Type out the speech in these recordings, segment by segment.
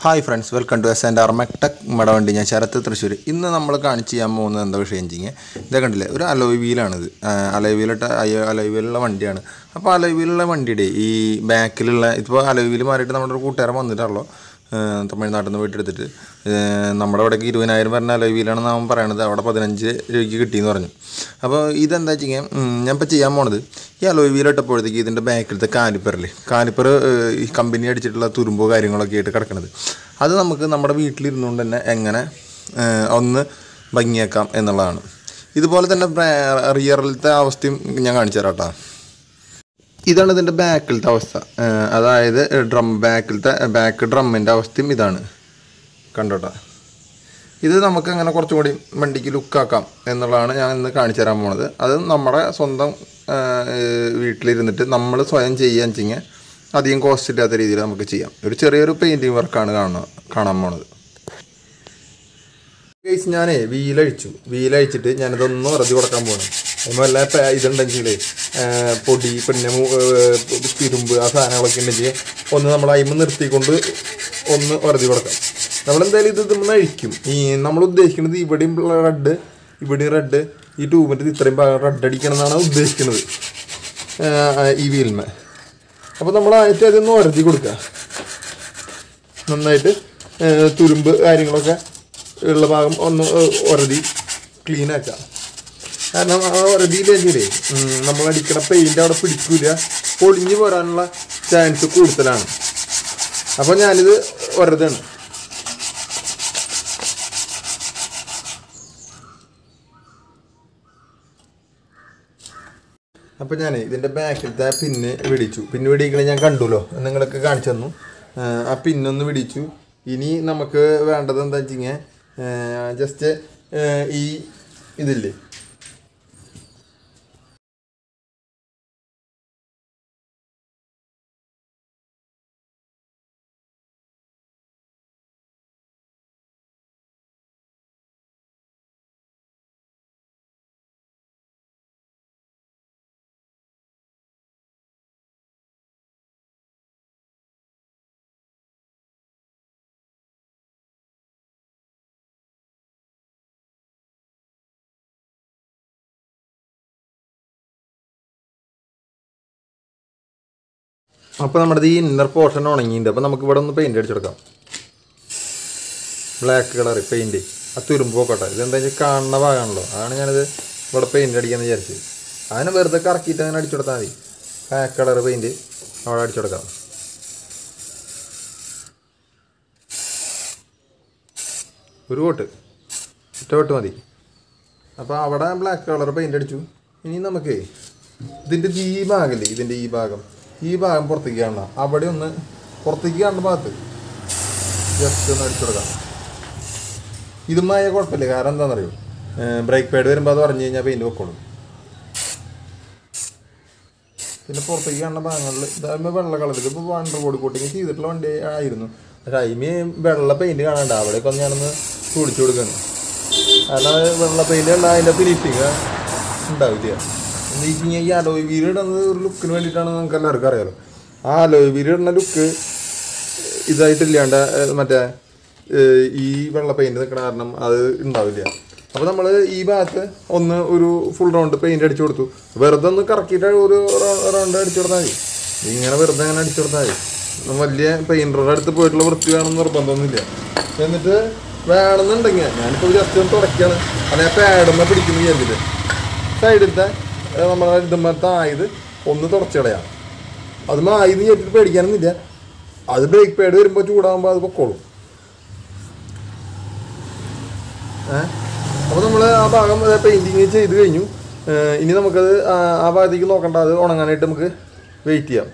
Hi friends welcome to S and R mectech മടവണ്ടി ഞാൻ ശരത്ത് തൃശ്ശൂർ ഇന്ന് നമ്മൾ കാണിച്ച് ചെയ്യാൻ പോകുന്നത് എന്താ വിഷയം വെച്ചിങ്ങനെ ഇതേ കണ്ടില്ലേ ഒരു അലോയ് വീലാണിത് അലോയ് വീലിട്ട അലോയ് വീലുള്ള വണ്ടിയാണ് അപ്പോൾ അലോയ് വീലുള്ള വണ്ടിയുടെ ഈ ബാക്കിലുള്ള ഇപ്പോൾ അലോയ് വീല് മാറിയിട്ട് നമ്മുടെ ഒരു കൂട്ടുകാരൻ വന്നിട്ടുള്ളൂ ഏഹ് തമിഴ്നാട്ടിൽ നിന്ന് വീട്ടെടുത്തിട്ട് ഏഹ് നമ്മുടെ ഇവിടേക്ക് ഇരുപതിനായിരം പറഞ്ഞ അലോയ് വീലാണെന്ന് അവൻ പറയണത് അവിടെ പതിനഞ്ച് രൂപയ്ക്ക് കിട്ടിയെന്ന് പറഞ്ഞു അപ്പോൾ ഇതെന്താ വെച്ചാൽ ഞാൻ ഇപ്പോൾ ചെയ്യാൻ പോണത് ഈ അലോയ് വീൽ ഇട്ടപ്പോഴത്തേക്ക് ഇതിൻ്റെ ബാക്കിലത്തെ കാലിപ്പറില്ലേ കാലിപ്പർ ഈ കമ്പനി അടിച്ചിട്ടുള്ള തുരുമ്പോ കാര്യങ്ങളൊക്കെ ആയിട്ട് കിടക്കണത് അത് നമുക്ക് നമ്മുടെ വീട്ടിലിരുന്നുകൊണ്ട് തന്നെ എങ്ങനെ ഏഹ് ഒന്ന് ഭംഗിയാക്കാം എന്നുള്ളതാണ് ഇതുപോലെ തന്നെ റിയറിലത്തെ അവസ്ഥയും ഞാൻ കാണിച്ചു തരാം കേട്ടോ ഇതാണ് ഇതിൻ്റെ ബാക്കിലത്തെ അവസ്ഥ ഏഹ് അതായത് ഡ്രം ബാക്കിലത്തെ ബാക്ക് ഡ്രമ്മിൻ്റെ അവസ്ഥയും ഇതാണ് കണ്ടോട്ടാ ഇത് നമുക്ക് അങ്ങനെ കുറച്ചും കൂടി വണ്ടിക്ക് ലുക്കാക്കാം എന്നുള്ളതാണ് ഞാൻ ഇന്ന് കാണിച്ചു തരാൻ പോണത് അത് നമ്മുടെ സ്വന്തം ഏഹ് വീട്ടിലിരുന്നിട്ട് നമ്മൾ സ്വയം ചെയ്യാൻ വെച്ചിങ്ങനെ അധികം കോസ്റ്റ് ഇല്ലാത്ത രീതിയിൽ നമുക്ക് ചെയ്യാം ഒരു ചെറിയൊരു പെയിൻറ്റിങ് വർക്കാണ് കാണുക കാണാൻ പോണത് ഗൈസ് ഞാനേ വീലഴിച്ചു വീലഴിച്ചിട്ട് ഞാനിതൊന്നും ഇറതി കൊടുക്കാൻ പോകണം അതിന് വല്ല പ- ഇതുണ്ടെങ്കിൽ പൊടി പിന്നെ മു- ഏർ തിരുമ്പ് ആ സാധനങ്ങളൊക്കെ ഉണ്ടെങ്കിൽ ഒന്ന് നമ്മൾ അയിമ നിർത്തിക്കൊണ്ട് ഒന്ന് ഇറതി കൊടുക്കാം നമ്മളെന്തായാലും ഇത് നമ്മൾ അഴിക്കും ഈ നമ്മൾ ഉദ്ദേശിക്കുന്നത് ഇവിടെയും റെഡ് ഇവിടെയും റെഡ് ഈ ട്യൂബിൻ്റെ ഇത്രയും ഭാഗം റെഡ് അടിക്കണം എന്നാണ് ഉദ്ദേശിക്കുന്നത് ഏർ ഈ വീൽമ അപ്പോൾ നമ്മൾ ആയിട്ട് അതൊന്ന് ഉരതി കൊടുക്കുക നന്നായിട്ട് ഏർ തുരുമ്പ് കാര്യങ്ങളൊക്കെ ഉള്ള ഭാഗം ഒന്ന് ഉരതി ക്ലീൻ ആക്കാം കാരണം ആ ഉരതിയിലെങ്കിലേ നമ്മൾ അടിക്കണ പെയിൻ്റ് അവിടെ പിടിക്കൂല പൊളിഞ്ഞു പോരാനുള്ള ചാൻസ് കൂടുതലാണ് അപ്പോൾ ഞാനിത് ഉരതാണ് അപ്പോൾ ഞാൻ ഇതിൻ്റെ ബാക്കിലത്തെ പിന്ന് പിടിച്ചു പിന്ന് പിടിക്കണ ഞാൻ കണ്ടുല്ലോ നിങ്ങളൊക്കെ കാണിച്ചു തന്നു ആ, ആ പിന്നൊന്ന് പിടിച്ചു ഇനി നമുക്ക് വേണ്ടത് എന്താ വെച്ചിങ്ങനെ ജസ്റ്റ് ഈ ഇതില്ലേ അപ്പോൾ നമ്മുടെ ഈ ഇന്നർ പോർഷൻ ഉണങ്ങിയിട്ടുണ്ട് അപ്പോൾ നമുക്ക് ഇവിടെ ഒന്ന് പെയിൻറ് അടിച്ചെടുക്കാം ബ്ലാക്ക് കളർ പെയിൻറ് ആ തുരുമ്പ് പോക്കട്ടെ ഇതെന്താ വെച്ചാൽ കാണുന്ന ഭാഗമാണല്ലോ അതാണ് ഞാനിത് ഇവിടെ പെയിൻറ് അടിക്കാമെന്ന് വിചാരിച്ചത് അതിന് വെറുതെ കറക്കിയിട്ട് അങ്ങനെ അടിച്ചു കൊടുത്താൽ മതി ബ്ലാക്ക് കളർ പെയിൻറ് അവിടെ അടിച്ചു കൊടുക്കാം ഒരു കോട്ട് ഒറ്റ കോട്ട് മതി അപ്പോൾ അവിടെ ബ്ലാക്ക് കളർ പെയിൻ്റ് അടിച്ചു ഇനി നമുക്ക് ഇതിൻ്റെ ഈ ഭാഗമില്ലേ ഇതിൻ്റെ ഈ ഭാഗം ഈ ഭാഗം പുറത്തേക്ക് കാണണം അവിടെ ഒന്ന് പുറത്തേക്ക് കാണുന്ന ഭാഗത്ത് ജസ്റ്റ് ഒന്ന് അടിച്ചു കൊടുക്കാം ഇതുമായ കുഴപ്പമില്ല കാരണം എന്താണെന്നറിയോ ബ്രേക്ക് പാഡ് വരുമ്പോൾ അത് പറഞ്ഞു കഴിഞ്ഞാൽ പെയിൻറ്റ് വെക്കോളും പിന്നെ പുറത്തേക്ക് കാണുന്ന ഭാഗങ്ങളിൽ ഇതാകുമ്പോൾ വെള്ള കളർ ഇതിപ്പോൾ വണ്ടർ ബോഡി കോട്ടിങ് ചെയ്തിട്ടുള്ള വണ്ടി ആയിരുന്നു പക്ഷേ അതിന് വെള്ള പെയിൻറ്റ് കാണണ്ട അവിടെയൊക്കെ ഒന്ന് ഞാനൊന്ന് തുടിച്ചു കൊടുക്കണം കാരണം വെള്ള പെയിൻ്റ് ഉള്ള അതിൻ്റെ ഫിനിഷിങ് ഉണ്ടാവില്ല എന്താ വെച്ച് കഴിഞ്ഞാൽ ഈ അലോയ് വീല് ഇടുന്നത് ഒരു ലുക്കിന് വേണ്ടിയിട്ടാണ് നമുക്ക് എല്ലാവർക്കും അറിയാലോ ആ അലോയ് വീല് ഇടുന്ന ലുക്ക് ഇതായിട്ടില്ലാണ്ട് ഏഹ്, മറ്റേ ഏഹ്, ഈ വെള്ള പെയിൻറ് നിൽക്കണ കാരണം അത് ഉണ്ടാവില്ല അപ്പോൾ നമ്മൾ ഈ ഭാഗത്ത് ഒന്ന് ഒരു ഫുൾ റൗണ്ട് പെയിൻറ് അടിച്ചു കൊടുത്തു വെറുതെ ഒന്ന് കറക്കിയിട്ട് ഒരു റൗണ്ട് അടിച്ചു കൊടുത്താൽ മതി ഇങ്ങനെ വെറുതെ അങ്ങനെ അടിച്ചു കൊടുത്താൽ മതി വലിയ പെയിൻറ്ററുടെ അടുത്ത് പോയിട്ടുള്ള വൃത്തി വേണമെന്ന് നിർബന്ധമൊന്നുമില്ല എന്നിട്ട് വേണമെന്നുണ്ടെങ്കിൽ ഞാനിപ്പോൾ ജസ്റ്റ് ഒന്ന് തുടക്കുകയാണ് അല്ലെങ്കിൽ പാഡൊന്ന് പിടിക്കുന്നു വിചാരിച്ചിട്ട് സൈഡിലത്തെ ഏഹ്, നമ്മളെ ഇതുമത്തെ ആയത് ഒന്ന് തുടച്ചു കളയാം അത് മായിന്ന് വിചാരിച്ചിട്ട് പേടിക്കാനൊന്നുമില്ല അത് ബ്രേക്ക് പാഡ് വരുമ്പോൾ ചൂടാകുമ്പോൾ അത് പൊക്കോളും ഏഹ് അപ്പോൾ നമ്മൾ ആ ഭാഗം പെയിൻറ്റിങ് ചെയ്ത് കഴിഞ്ഞു ഏഹ് ഇനി നമുക്കത് ആ ആ ഭാഗത്തേക്ക് നോക്കണ്ട അത് ഉണങ്ങാനായിട്ട് നമുക്ക് വെയിറ്റ് ചെയ്യാം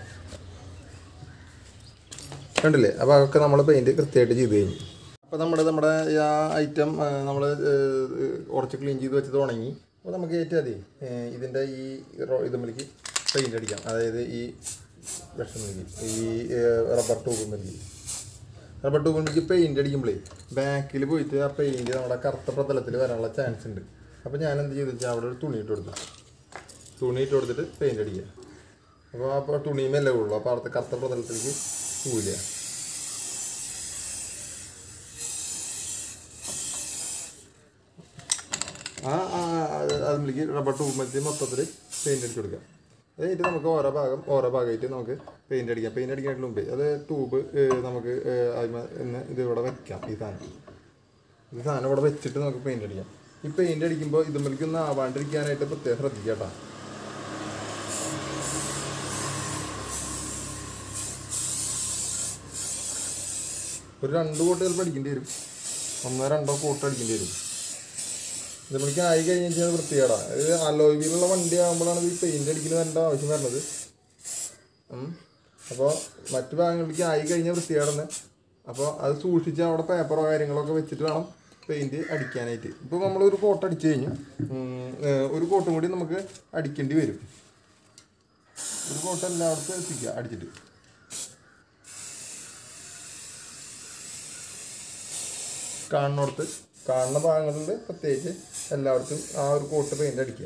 കണ്ടില്ലേ ആ ഭാഗമൊക്കെ നമ്മൾ പെയിൻറ്റ് കൃത്യമായിട്ട് ചെയ്ത് കഴിഞ്ഞു അപ്പോൾ നമ്മുടെ നമ്മുടെ ആ ഐറ്റം നമ്മൾ കുറച്ച് ക്ലീൻ ചെയ്ത് വെച്ചത് ഉണങ്ങി അപ്പോൾ നമുക്ക് ഏറ്റവും മതി ഇതിൻ്റെ ഈ റോ- ഇതുമ്മലേക്ക് പെയിൻറ്റ് അടിക്കാം അതായത് ഈ വിഷമിലേക്ക് ഈ റബ്ബർ ട്യൂബിലേക്ക് റബ്ബർ ട്യൂബിലേക്ക് പെയിൻറ്റ് അടിക്കുമ്പോഴേ ബാക്കിൽ പോയിട്ട് ആ പെയിൻറ്റ് നമ്മുടെ കറുത്ത പ്രതലത്തിൽ വരാനുള്ള ചാൻസ് ഉണ്ട് അപ്പോൾ ഞാൻ എന്ത് ചെയ്തു വെച്ചാൽ അവിടെ ഒരു തുണി ഇട്ട് കൊടുത്തു തുണി ഇട്ട് കൊടുത്തിട്ട് പെയിൻറ്റ് അടിക്കുക അപ്പോൾ ആ തുണിയുമല്ലേ ഉള്ളൂ അപ്പോൾ അവിടുത്തെ കറുത്ത പ്രതലത്തിലേക്ക് പോവില്ല ആ അതിലേക്ക് റബ്ബർ ട്യൂബ് മൊത്തത്തിൽ പെയിന്റ് അടിച്ചു കൊടുക്കാം അത് കഴിഞ്ഞിട്ട് നമുക്ക് ഓരോ ഭാഗം ഓരോ ഭാഗമായിട്ട് നമുക്ക് പെയിന്റ് അടിക്കാം പെയിന്റ് അടിക്കുന്നതിന് മുമ്പേ അത് ട്യൂബ് നമുക്ക് അതിന് ഇന്ന് ഇത് ഇവിടെ വെക്കാം ഈ സാധനം ഈ സാധനം ഇവിടെ വെച്ചിട്ട് നമുക്ക് പെയിന്റ് അടിക്കാം ഈ പെയിന്റ് അടിക്കുമ്പോൾ ഇതുമ്മലേക്ക് ഒന്ന് ആവാണ്ടിരിക്കാനായിട്ട് പ്രത്യേകം ശ്രദ്ധിക്കാം കേട്ടോ ഒരു രണ്ട് കോട്ട് ചിലപ്പോൾ അടിക്കേണ്ടി വരും ഒന്നോ രണ്ടോ കോട്ട് അടിക്കേണ്ടി വരും ഇതുമ്മലേക്ക് ആയി കഴിഞ്ഞ് കഴിഞ്ഞാൽ വൃത്തികേടാ ഇത് അലോയ് വീലുള്ള വണ്ടി ആകുമ്പോഴാണ് ഈ പെയിന്റ് അടിക്കുന്നതിൻ്റെ ആവശ്യം വരുന്നത് അപ്പോൾ മറ്റു ഭാഗങ്ങളിലേക്ക് ആയി കഴിഞ്ഞാൽ വൃത്തികേടെന്ന് അപ്പോൾ അത് സൂക്ഷിച്ച് അവിടെ പേപ്പറോ കാര്യങ്ങളൊക്കെ വെച്ചിട്ട് വേണം പെയിന്റ് അടിക്കാനായിട്ട് ഇപ്പോൾ നമ്മൾ ഒരു കോട്ട് അടിച്ചു കഴിഞ്ഞു ഉം, ഏർ, ഒരു കോട്ടും കൂടി നമുക്ക് അടിക്കേണ്ടി വരും ഒരു കോട്ട് എല്ലായിടത്തും എത്തിക്കുക അടിച്ചിട്ട് കാണുന്നിടത്ത് കാണുന്ന ഭാഗങ്ങളിൽ പ്രത്യേകിച്ച് എല്ലായിടത്തും ആ ഒരു കോട്ട് പെയിന്റ് അടിക്കുക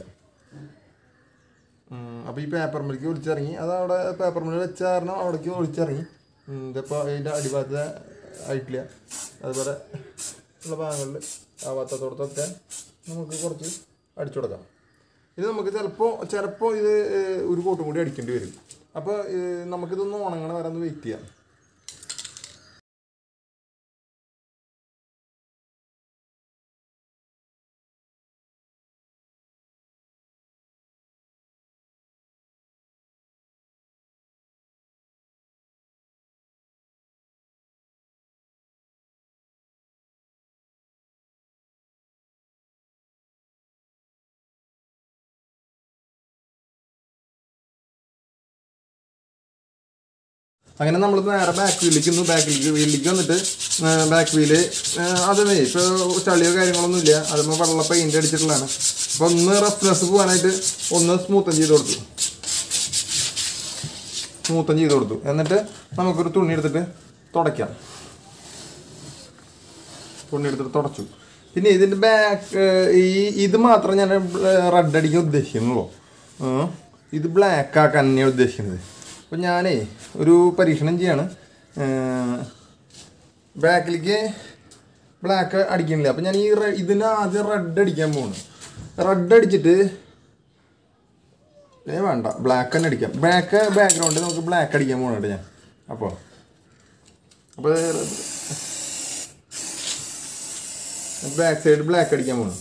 അപ്പോൾ ഈ പേപ്പർ മിൽക്ക് ഒളിച്ചിറങ്ങി അത് അവിടെ പേപ്പർ മിൽ വെച്ച കാരണം അവിടേക്ക് ഒളിച്ചിറങ്ങി ഉം, ഇതിപ്പോൾ അതിൻ്റെ അടിഭാഗത്ത് ആയിട്ടില്ല അതുപോലെ ഉള്ള ഭാഗങ്ങളിൽ ആവാത്തത്തോടത്തൊക്കെ നമുക്ക് കുറച്ച് അടിച്ചു കൊടുക്കാം ഇത് നമുക്ക് ചിലപ്പോൾ ചിലപ്പോൾ ഇത് ഏർ, ഒരു കോട്ടും കൂടി അടിക്കേണ്ടി വരും അപ്പോൾ നമുക്കിതൊന്ന് ഉണങ്ങണ വരെ ഒന്ന് വെയിറ്റ് ചെയ്യാം അങ്ങനെ നമ്മൾ നേരെ ബാക്ക് വീലിലേക്ക് ഒന്ന് ബാക്ക് വീലിലേക്ക് വന്നിട്ട് ബാക്ക് വീല് അതേ ഇപ്പോൾ ചളിയോ കാര്യങ്ങളൊന്നും ഇല്ല അതുമ്പോൾ വെള്ള പെയിന്റ് അടിച്ചിട്ടുള്ളതാണ് അപ്പോൾ ഒന്ന് റഫ്നെസ് പോകാനായിട്ട് ഒന്ന് സ്മൂത്തൻ ചെയ്ത് കൊടുത്തു സ്മൂത്തൻ ചെയ്ത് കൊടുത്തു എന്നിട്ട് നമുക്കൊരു തുണി എടുത്തിട്ട് തുടയ്ക്കാം തുണി എടുത്തിട്ട് തുടച്ചു പിന്നെ ഇതിൻ്റെ ബാക്ക് ഈ ഇത് മാത്രം ഞാൻ റെഡ് അടിക്കാൻ ഉദ്ദേശിക്കുന്നുള്ളൂ ഉം. ഇത് ബ്ലാക്ക് ആക്കാൻ തന്നെയാണ് ഉദ്ദേശിക്കുന്നത് അപ്പോൾ ഞാനേ ഒരു പരീക്ഷണം ചെയ്യാണ് ബാക്കിലേക്ക് ബ്ലാക്ക് അടിക്കണില്ല അപ്പോൾ ഞാൻ ഈ റെ- ഇതിന് ആദ്യം റെഡ് അടിക്കാൻ പോവാണ് റെഡ് അടിച്ചിട്ട് ഏ വേണ്ട ബ്ലാക്ക് തന്നെ അടിക്കാം ബ്ലാക്ക് ബാക്ക്ഗ്രൗണ്ടിൽ നമുക്ക് ബ്ലാക്ക് അടിക്കാൻ പോകണം കേട്ടോ ഞാൻ അപ്പോൾ അപ്പോൾ ബാക്ക് സൈഡ് ബ്ലാക്ക് അടിക്കാൻ പോകണം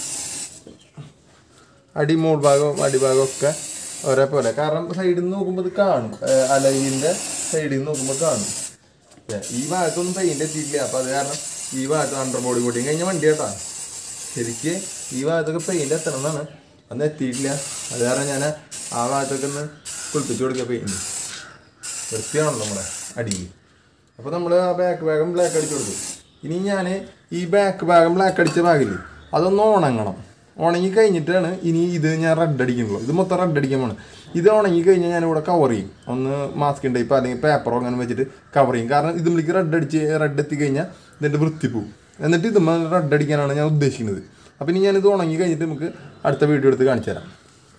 അടി മോൾ ഭാഗവും അടിഭാഗവും ഒക്കെ ഒരേപോലെ കാരണം സൈഡിൽ നിന്ന് നോക്കുമ്പോൾ ഇത് കാണും അലവിൻ്റെ സൈഡിൽ നിന്ന് നോക്കുമ്പോൾ കാണും ഏ, ഈ ഭാഗത്തൊന്നും പെയിൻ്റ് എത്തിയിട്ടില്ല അപ്പോൾ അത് കാരണം ഈ ഭാഗത്ത് അണ്ടർ ബോഡി കോട്ടിങ് കഴിഞ്ഞ വണ്ടി കേട്ടാ ശരിക്ക് ഈ ഭാഗത്തൊക്കെ പെയിൻ്റ് എത്തണം എന്നാണ് അന്ന് എത്തിയിട്ടില്ല അത് കാരണം ഞാൻ ആ ഭാഗത്തൊക്കെ ഒന്ന് കുളിപ്പിച്ച് കൊടുക്കുക പെയിൻറ്റ് വൃത്തിയാണല്ലോ നമ്മുടെ അടിയിൽ അപ്പോൾ നമ്മൾ ആ ബാക്ക് ഭാഗം ബ്ലാക്ക് അടിച്ചു കൊടുത്തു ഇനി ഞാൻ ഈ ബാക്ക് ഭാഗം ബ്ലാക്ക് അടിച്ച ഭാഗമില്ലേ അതൊന്ന് ഉണങ്ങണം ഉണങ്ങി കഴിഞ്ഞിട്ടാണ് ഇനി ഇത് ഞാൻ റെഡ് അടിക്കുന്നുള്ളൂ ഇത് മൊത്തം റെഡ് അടിക്കാൻ പോകണം ഇത് ഉണങ്ങി കഴിഞ്ഞാൽ ഞാൻ ഇവിടെ കവർ ചെയ്യും ഒന്ന് മാസ്ക് ഉണ്ട് ഇപ്പോൾ അല്ലെങ്കിൽ പേപ്പറോ അങ്ങനെ വെച്ചിട്ട് കവർ ചെയ്യും കാരണം ഇതിലേക്ക് റെഡ് അടിച്ച് റെഡ് എത്തി കഴിഞ്ഞാൽ ഇതിൻ്റെ വൃത്തി പോവും എന്നിട്ട് ഇത് റെഡ് അടിക്കാനാണ് ഞാൻ ഉദ്ദേശിക്കുന്നത് അപ്പോൾ ഇനി ഞാനിത് ഉണങ്ങി കഴിഞ്ഞിട്ട് നമുക്ക് അടുത്ത വീഡിയോ എടുത്ത് കാണിച്ചു തരാം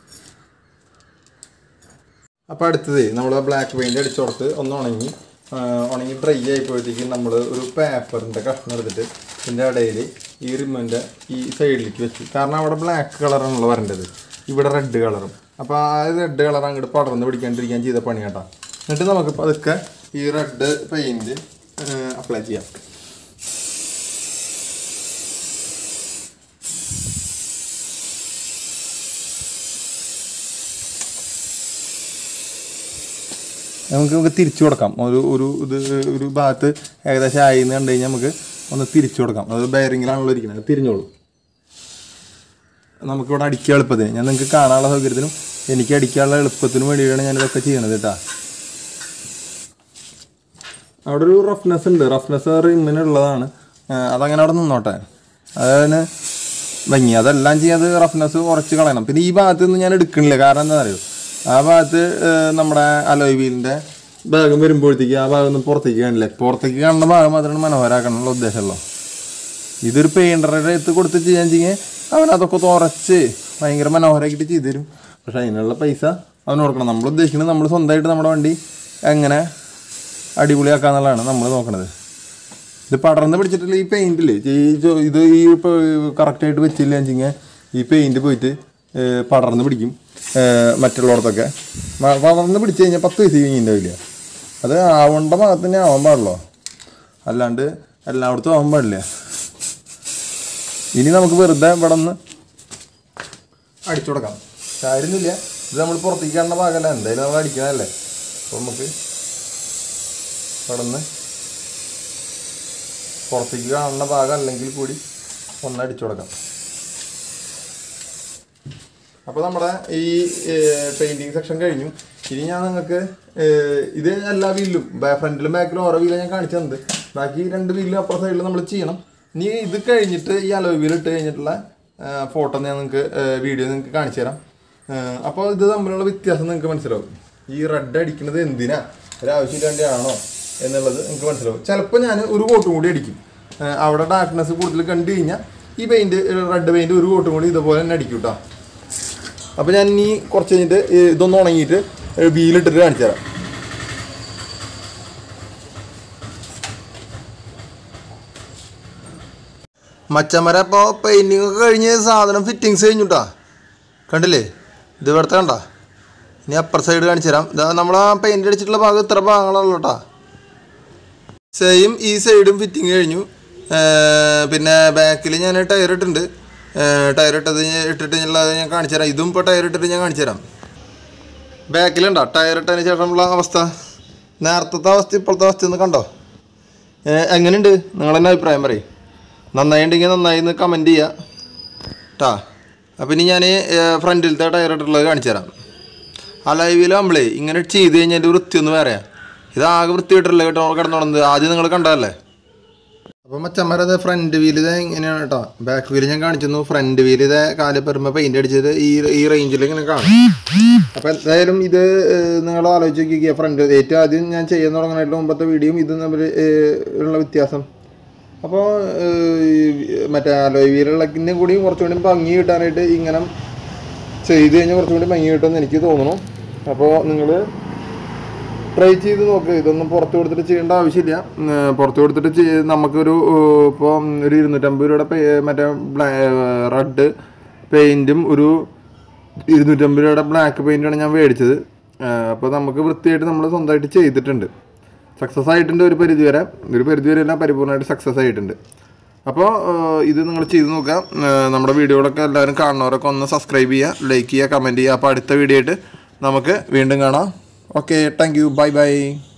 അപ്പോൾ അടുത്തത് നമ്മൾ ബ്ലാക്ക് പെയിൻറ് അടിച്ചു കൊടുത്ത് ഒന്ന് ഉണങ്ങി ആ, ഉണങ്ങി ഡ്രൈ ആയിപ്പോഴത്തേക്കും നമ്മൾ ഒരു പേപ്പറിൻ്റെ കഷ്ണം എടുത്തിട്ട് ഇതിൻ്റെ ഇടയിൽ ഈ റിമ്മിൻ്റെ ഈ സൈഡിലേക്ക് വെച്ചു കാരണം അവിടെ ബ്ലാക്ക് കളറാണല്ലോ വരേണ്ടത് ഇവിടെ റെഡ് കളറും അപ്പോൾ ആ റെഡ് കളർ അങ്ങോട്ട് പടർന്ന് പിടിക്കാണ്ടിരിക്കാൻ ചെയ്ത പണി കേട്ടോ എന്നിട്ട് നമുക്ക് പതുക്കെ ഈ റെഡ് പെയിൻറ് അപ്ലൈ ചെയ്യാം നമുക്ക് നമുക്ക് തിരിച്ചു കൊടുക്കാം ഒരു ഒരു ഇത് ഒരു ഭാഗത്ത് ഏകദേശം ആയി എന്ന് കണ്ടു കഴിഞ്ഞാൽ നമുക്ക് ഒന്ന് തിരിച്ചു കൊടുക്കാം അത് ബെയറിങ്ങിലാണല്ലോ ഇരിക്കുന്നത് അത് തിരിഞ്ഞോളൂ നമുക്കിവിടെ അടിക്കാൻ എളുപ്പത്തിന് ഞാൻ നിങ്ങൾക്ക് കാണാനുള്ള സൗകര്യത്തിനും എനിക്ക് അടിക്കാനുള്ള എളുപ്പത്തിനും വേണ്ടിയിട്ടാണ് ഞാൻ ഇതൊക്കെ ചെയ്യണത് കേട്ടോ അവിടെ ഒരു റഫ്നെസ് ഉണ്ട് റഫ്നെസ് റിമ്മിനുള്ളതാണ് ആ, അതങ്ങനെ അവിടെ നിന്നോട്ടെ അതാണ് ഭംഗി അതെല്ലാം ചെയ്യാതെ റഫ്നെസ് കുറച്ച് കളയണം പിന്നെ ഈ ഭാഗത്ത് നിന്ന് ഞാൻ എടുക്കണില്ല കാരണം എന്താ അറിയോ ആ ഭാഗത്ത് ഏ, നമ്മുടെ അലോയ് വീലിൻ്റെ ഭാഗം വരുമ്പോഴത്തേക്ക് ആ ഭാഗം ഒന്നും പുറത്തേക്ക് കാണില്ല പുറത്തേക്ക് കാണുന്ന ഭാഗം മാത്രമാണ് മനോഹരമാക്കാനുള്ള ഉദ്ദേശമല്ലോ ഇതൊരു പെയിൻറ്ററുടെ അടുത്ത് കൊടുത്ത് ചെയ്യാൻ ചെയ്യേ അവൻ അതൊക്കെ തുറച്ച് ഭയങ്കര മനോഹരമാക്കിയിട്ട് ചെയ്തു തരും പക്ഷെ അതിനുള്ള പൈസ അവന് കൊടുക്കണം നമ്മൾ ഉദ്ദേശിക്കുന്നത് നമ്മൾ സ്വന്തമായിട്ട് നമ്മുടെ വണ്ടി എങ്ങനെ അടിപൊളിയാക്കാന്നുള്ളതാണ് നമ്മൾ നോക്കണത് ഇത് പടർന്ന് പിടിച്ചിട്ടില്ല ഈ പെയിൻറ്റില്ലേ ഈ ചോ- ഇത് ഈ ഇപ്പോൾ കറക്റ്റായിട്ട് വെച്ചില്ല വെച്ചിങ്ങനെ ഈ പെയിൻറ്റ് പോയിട്ട് ഏ, പടർന്ന് പിടിക്കും ഏ, മറ്റുള്ളവർക്കൊക്കെ മ- പടർന്ന് പിടിച്ച് കഴിഞ്ഞാൽ പത്ത് പൈസ കഴിഞ്ഞിട്ടുണ്ടാവില്ല അത് ആവേണ്ട ഭാഗത്ത് തന്നെ ആവാൻ പാടുള്ളൂ അല്ലാണ്ട് എല്ലായിടത്തും ആവാൻ പാടില്ല ഇനി നമുക്ക് വെറുതെ ഇവിടെ നിന്ന് അടിച്ചു കൊടുക്കാം കാര്യമൊന്നുമില്ല ഇത് നമ്മൾ പുറത്തേക്ക് കാണുന്ന ഭാഗമല്ല എന്തായാലും നമ്മൾ അടിക്കണതല്ലേ അപ്പോൾ നമുക്ക് ഇവിടെ നിന്ന് പുറത്തേക്ക് കാണുന്ന ഭാഗം അല്ലെങ്കിൽ കൂടി ഒന്ന് അടിച്ചു കൊടുക്കാം അപ്പോൾ നമ്മുടെ ഈ പെയിൻറ്റിങ് സെക്ഷൻ കഴിഞ്ഞു ഇനി ഞാൻ നിങ്ങൾക്ക് ഏഹ്, ഇത് എല്ലാ വീലിലും ഫ്രണ്ടിലും ബാക്കിലും ഓരോ വീലും ഞാൻ കാണിച്ചു തന്നത് ബാക്കി രണ്ട് വീലിലും അപ്പുറ സൈഡിൽ നമ്മൾ ചെയ്യണം ഇനി ഇത് കഴിഞ്ഞിട്ട് ഈ അലോ വീൽ ഇട്ട് കഴിഞ്ഞിട്ടുള്ള ഫോട്ടോ ഞാൻ നിങ്ങൾക്ക് വീഡിയോ നിങ്ങൾക്ക് കാണിച്ചു തരാം ഏഹ്, അപ്പോൾ ഇത് തമ്മിലുള്ള വ്യത്യാസം നിങ്ങൾക്ക് മനസ്സിലാവും ഈ റെഡ് അടിക്കുന്നത് എന്തിനാ ഒരാവശ്യമില്ലാണ്ടാണോ എന്നുള്ളത് നിങ്ങൾക്ക് മനസ്സിലാവും ചിലപ്പോൾ ഞാൻ ഒരു കോട്ടും കൂടി അടിക്കും ഏഹ്, അവിടെ ഡാർക്ക്നെസ് കൂടുതൽ കണ്ടു കഴിഞ്ഞാൽ ഈ പെയിൻറ്റ് റെഡ് പെയിൻറ്റ് ഒരു കോട്ടും കൂടി ഇതുപോലെ തന്നെ അടിക്കും കേട്ടോ അപ്പോൾ ഞാൻ ഇനി കുറച്ച് കഴിഞ്ഞിട്ട് ഈ ഇതൊന്ന് ഉണങ്ങിയിട്ട് വീലിട്ടിട്ട് കാണിച്ചു തരാം മച്ചമര ഇപ്പോൾ പെയിൻറ്റിങ് ഒക്കെ കഴിഞ്ഞ് സാധനം ഫിറ്റിങ്സ് കഴിഞ്ഞുട്ടാ കണ്ടില്ലേ ഇത് ഇവിടുത്തെ കണ്ട ഇനി അപ്പർ സൈഡ് കാണിച്ചു തരാം ഇതാ നമ്മൾ ആ പെയിൻ്റ് അടിച്ചിട്ടുള്ള ഭാഗം ഇത്ര ഭാഗങ്ങളുള്ളൂ കേട്ടോ സെയിം ഈ സൈഡും ഫിറ്റിങ് കഴിഞ്ഞു ഏർ പിന്നെ ബാക്കിൽ ഞാൻ ടയർ ഇട്ടിട്ടുണ്ട് ടയർ ഇട്ടത് ഞാൻ- ഇട്ടിട്ട് ഉള്ളത് ഞാൻ കാണിച്ചു തരാം ഇതും ഇപ്പോൾ ടയർ ഇട്ടിട്ട് ഞാൻ കാണിച്ചു തരാം ബാക്കിലുണ്ടോ ടയർ ഇട്ടതിന് ശേഷമുള്ള അവസ്ഥ നേരത്തെ അവസ്ഥ ഇപ്പോഴത്തെ അവസ്ഥ ഒന്ന് കണ്ടോ ഏ, എങ്ങനെയുണ്ട് നിങ്ങളെന്നെ അഭിപ്രായം പറയും നന്നായി ഉണ്ടെങ്കിൽ നന്നായി എന്ന് കമൻറ്റ് ചെയ്യുക കേട്ടാ അപ്പം ഇനി ഞാൻ ഫ്രണ്ടിലത്തെ ടയർ ഇട്ടിട്ടുള്ളത് കാണിച്ചു തരാം ആ ലൈവിൽ നമ്മളേ ഇങ്ങനെ ചെയ്ത് കഴിഞ്ഞാൽ എൻ്റെ വൃത്തിയൊന്നും വേറെ ഇത് ആകെ വൃത്തിയായിട്ടല്ലേ കേട്ടോ കിടന്നുണന്നത് ആദ്യം നിങ്ങൾ കണ്ടതല്ലേ അപ്പോൾ മച്ചന്മാരത് ഫ്രണ്ട് വീൽ ഇത് ഇങ്ങനെയാണ് കേട്ടോ ബാക്ക് വീൽ ഞാൻ കാണിച്ചിരുന്നു ഫ്രണ്ട് വീൽ ഇത് കാല് പെരുമ്പോൾ പെയിൻ്റ് അടിച്ചത് ഈ ഈ റേഞ്ചിൽ ഇങ്ങനെ കാണും അപ്പോൾ എന്തായാലും ഇത് നിങ്ങൾ ആലോചിച്ച് നോക്കിക്കുക ഫ്രണ്ട് ഏറ്റവും ആദ്യം ഞാൻ ചെയ്യാൻ തുടങ്ങുന്നതിന് മുമ്പത്തെ വീഡിയോയും ഇതും തമ്മിൽ ഏഹ്, ഉള്ള വ്യത്യാസം അപ്പോൾ മറ്റേ അലോയ് വീലുള്ളതിൻ്റെ കൂടി കുറച്ചുകൂടി ഭംഗി കിട്ടാനായിട്ട് ഇങ്ങനെ ചെയ്ത് കഴിഞ്ഞാൽ കുറച്ചുകൂടി ഭംഗി കിട്ടുമെന്ന് എനിക്ക് തോന്നുന്നു അപ്പോൾ നിങ്ങൾ ട്രൈ ചെയ്ത് നോക്ക് ഇതൊന്നും പുറത്ത് കൊടുത്തിട്ട് ചെയ്യേണ്ട ആവശ്യമില്ല ഉം, പുറത്ത് കൊടുത്തിട്ട് ചെയ്- നമുക്കൊരു ഏഹ്, ഇപ്പോൾ ഒരു ഇരുന്നൂറ്റമ്പത് രൂപയുടെ പേ- മറ്റേ റെഡ് പെയിൻറ്റും ഒരു ഇരുന്നൂറ്റമ്പത് രൂപയുടെ ബ്ലാക്ക് പെയിൻറ്റാണ് ഞാൻ മേടിച്ചത് അപ്പോൾ നമുക്ക് വൃത്തിയായിട്ട് നമ്മൾ സ്വന്തമായിട്ട് ചെയ്തിട്ടുണ്ട് സക്സസ് ആയിട്ടുണ്ട് ഒരു പരിധി വരെ ഒരു പരിധി വരെ എല്ലാം പരിപൂർണ്ണമായിട്ട് സക്സസ് ആയിട്ടുണ്ട് അപ്പോൾ ഇത് നിങ്ങൾ ചെയ്ത് നോക്കാം ഏഹ്, നമ്മുടെ വീഡിയോകളൊക്കെ എല്ലാവരും കാണുന്നവരൊക്കെ ഒന്ന് സബ്സ്ക്രൈബ് ചെയ്യുക ലൈക്ക് ചെയ്യുക കമൻറ്റ് ചെയ്യുക അപ്പോൾ അടുത്ത വീഡിയോ ആയിട്ട് നമുക്ക് വീണ്ടും കാണാം okay thank you bye by